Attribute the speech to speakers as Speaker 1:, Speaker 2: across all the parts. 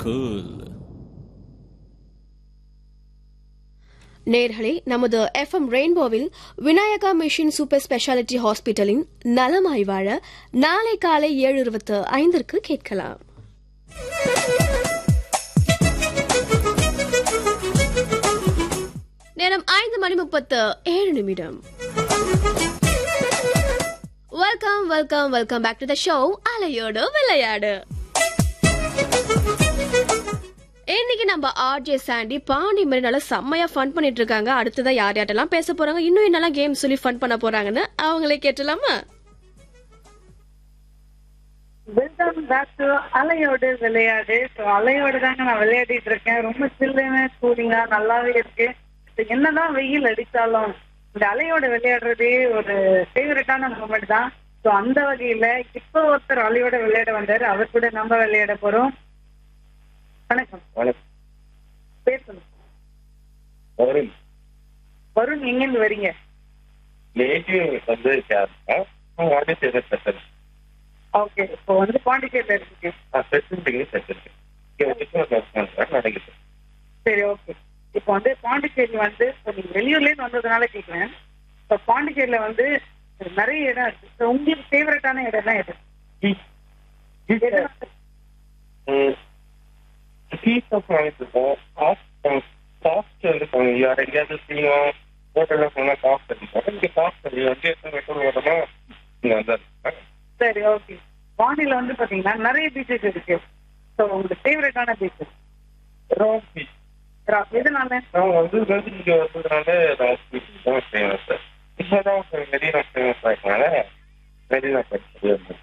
Speaker 1: cool.
Speaker 2: நேர்களே நமது FM ரெயின்போவில் விநாயகா மிஷின் சூப்பர் ஸ்பெஷாலிட்டி ஹாஸ்பிட்டலின் நலமாய் வாழ நாளை காலை ஏழு இருபத்து ஐந்திற்கு கேட்கலாம் நேரம் ஐந்து மணி முப்பத்து ஏழு நிமிடம் welcome welcome welcome back to the show அலையோடு விளையாடு இன்னைக்கு நம்ம ஆர்ஜே சாண்டி பாண்டி மாதிரி நல்லா செம்மையா ஃபன் பண்ணிட்டு இருக்காங்க அடுத்ததா யார் யார்ட்டெல்லாம் பேச போறாங்க இன்னும் என்னெல்லாம் கேம் சொல்லி ஃபன் பண்ண போறாங்கன்னு அவங்களே கேட்டலாமா
Speaker 3: வெல்கம் பேக் டு அலையோடு விளையாடு ஸோ அலையோடு தாங்க நான் விளையாடிட்டு இருக்கேன் ரொம்ப சில்லுன்னு கூலிங்கா நல்லாவே இருக்கு So, என்னதான் வெயில் அடித்தாலும் இந்த அலையோட விளையாடுறதே ஒரு ஃபேவரட்டான மூமெண்ட் தான் ஸோ அந்த வகையில இப்போ ஒருத்தர் அலையோட விளையாட வந்தாரு அவர் கூட நம்ம விளையாட போறோம் வணக்கம்
Speaker 4: வணக்கம்
Speaker 3: பேர் சொல்லுங்க
Speaker 4: வருண்
Speaker 3: வருண் எங்கேருந்து வரீங்க
Speaker 4: நேட்டிவ் வந்து Kerala water saver settle
Speaker 3: okay இப்போ வந்து பாண்டிச்சேரியில இருக்கீங்க
Speaker 4: ஸ்பெசிஃபிக் செட்டல் இங்கே வச்சுட்டு நடக்குது
Speaker 3: சரி ஓகே இப்போ வந்து பாண்டிச்சேரி வந்து இப்போ நீங்க வெளியூர்ல இருந்து வந்ததுனால கேட்குறேன் இப்போ பாண்டிச்சேரியில வந்து நிறைய இடம் இருக்கு So, உங்களுக்கு ஃபேவரட்டான இடம் தான் எது எது?
Speaker 4: ஃபீஸ் ஆஃப் வாங்கிட்டுருக்கோம் காஸ்ட் காஸ்ட் வந்து யார் எங்கேயாவது செய்யணும் ஹோட்டலில் போனால் காஸ்ட் அடிக்கும் இங்கே காஸ்ட் அடி வந்து எத்தனை மெட்ரோ வரணும் இங்கே வந்தாரு
Speaker 3: சரி ஓகே பாண்டியில வந்து பாத்தீங்கன்னா நிறைய பீச்சஸ் இருக்கு ஸோ உங்களுக்கு ஃபேவரட்டான பீச்சஸ்
Speaker 4: ராக் பீச்
Speaker 3: எதனால
Speaker 4: நான் வந்து வந்து இங்கே வந்ததுனால ராக் பீச் தான் ஃபேமஸ் இப்போ தான் மெரினா ஃபேமஸ் ஆகினால மெரினா பீச்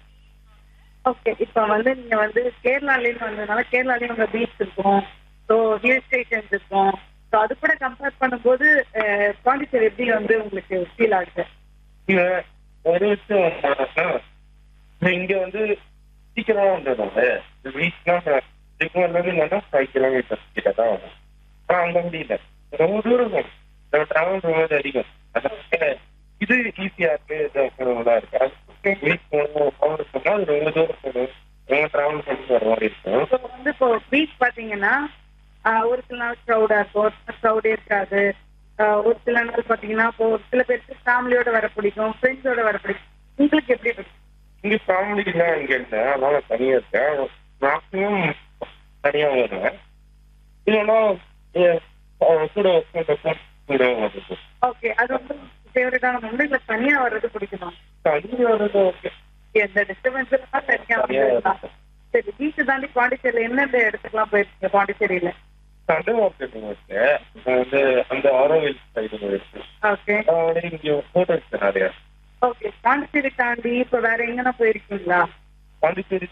Speaker 3: ஓகே இப்போ வந்து நீங்க வந்து கேரளாலேருந்து வந்ததுனால கேரளாலேயும் உங்க பீச் இருக்கும் ஸோ ஹில் ஸ்டேஷன்ஸ் இருக்கும் ஸோ அது கூட கம்பேர் பண்ணும்போது அஹ், பாண்டிச்சேரி எப்படி வந்து உங்களுக்கு ஃபீல் ஆகுது
Speaker 4: இங்க ஒரு விஷயம் என்னன்னா, இங்க வந்து சீக்கிரமா வந்துடுறாங்க வீட்னா திருப்பூர்லேருந்து என்னன்னா ஃபைவ் கிலோமீட்டர் கிட்ட தான் வரும் ஆனா அங்க முடியல ரொம்ப தூரம் வரும் நம்ம டிராவல் ரொம்ப அதிகம் அதனால இது ஈஸியா இருக்கு இது நல்லா இருக்கு அது வீக் போகணும் போகணும் சொன்னா அது ரொம்ப தூரம் போகணும் ரொம்ப டிராவல் பண்ணி வர மாதிரி இருக்கும்
Speaker 3: இப்போ வந்து இப்போ பீச் பாத்தீங்கன்னா ஆஹ், ஒரு சில நாள் க்ரௌடா இருக்கும் ஒரு சில க்ரௌடே இருக்காது ஆஹ், ஒரு சில நாள் பாத்தீங்கன்னா இப்போ ஒரு சில பேருக்கு ஃபேமிலியோட வர பிடிக்கும் ஃப்ரெண்ட்ஸோட வர பிடிக்கும் உங்களுக்கு எப்படி பிடிக்கும்
Speaker 4: இங்க ஃபேமிலி தான் இங்க இருந்தேன் அதனால தனியா இருக்கேன் மேக்ஸிமம் தனியா வருவேன் இல்லைன்னா என் அவன் கூட ஒர்க் கூட வருது
Speaker 3: ஓகே அது வந்து ஃபேவரட்டான மூமெண்ட் இல்ல தனியா வர்றது பிடிக்குமா
Speaker 4: தனியா வர்றது ஓகே
Speaker 3: எந்த டிஸ்டர்பன்ஸ் எல்லாம் தனியா வந்துடலாம் சரி பீச் தாண்டி பாண்டிச்சேரியில எந்தெந்த இடத்துக்குலாம் போயிருக்கீங்க பாண்டிச்சேரியில
Speaker 4: சண்டே மார்க்கெட்டிங் இருக்கு நான் வந்து அந்த ஆரோவில் சைடு இருக்கு
Speaker 3: ஓகே
Speaker 4: அதோட இங்க ஹோட்டல்ஸ் நிறைய
Speaker 3: ஓகே பாண்டிச்சேரி தாண்டி இப்ப வேற எங்கன்னா போயிருக்கீங்களா
Speaker 4: பாண்டிச்சேரி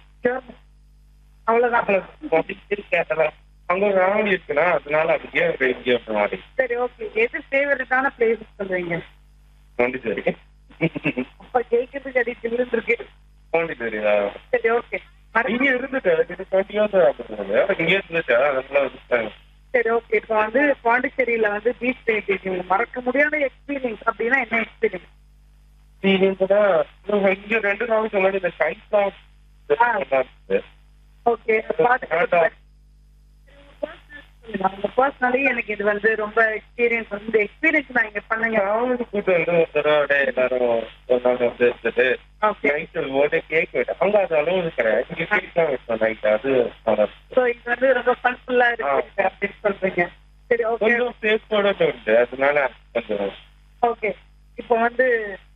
Speaker 3: அவ்வளவுதான்
Speaker 4: பாண்டிச்சேரி கேட்டதா அங்க ஃபேமிலி இருக்குன்னா அதனால அங்கேயே இங்கே வர மாதிரி
Speaker 3: சரி ஓகே எது ஃபேவரட்டான பிளேஸ் சொல்றீங்க
Speaker 4: பாண்டிச்சேரி
Speaker 3: அப்ப கேட்கறதுக்கு அடி சில்லுன்னு இருக்கு
Speaker 4: பாண்டிச்சேரி
Speaker 3: சரி ஓகே
Speaker 4: இங்க இருந்துட்டு இது டுவெண்ட்டி இயர்ஸ் ஆகுது இங்கே இருந்துட்டு அதனால வந்துட்டாங்க
Speaker 3: சரி ஓகே இப்போ வந்து பாண்டிச்சேரியில வந்து பீச் போயிருக்கீங்க மறக்க முடியாத எக்ஸ்பீரியன்ஸ் அப்படின்னா என்ன எக்ஸ்பீரியன்ஸ்
Speaker 4: இங்க ரெண்டு நாளைக்கு முன்னாடி இந்த கைட்லாம்
Speaker 3: ஓகே உங்க பர்சனலி எனக்கு இது வந்து ரொம்ப எக்ஸ்பீரியன்ஸ் வந்து எக்ஸ்பீரியன்ஸ் நான் இங்க பண்ணுங்க
Speaker 4: கூட்டு வந்து ஒரு தடவை எல்லாரும் ஒரு நாள் வந்து இருந்துட்டு
Speaker 3: ஓகே
Speaker 4: நைட் ஓட கேக் வெட்ட அங்க அது அளவு இருக்கிறேன் இங்க கேக்லாம் வைப்போம் நைட் அது நல்லா இருக்கும்.
Speaker 3: ஸோ இது வந்து ரொம்ப ஃபன்ஃபுல்லா இருக்கு அப்படின்னு சொல்றீங்க சரி ஓகே
Speaker 4: கொஞ்சம் சேஃபோட உண்டு அதனால கொஞ்சம்
Speaker 3: ஓகே இப்போ வந்து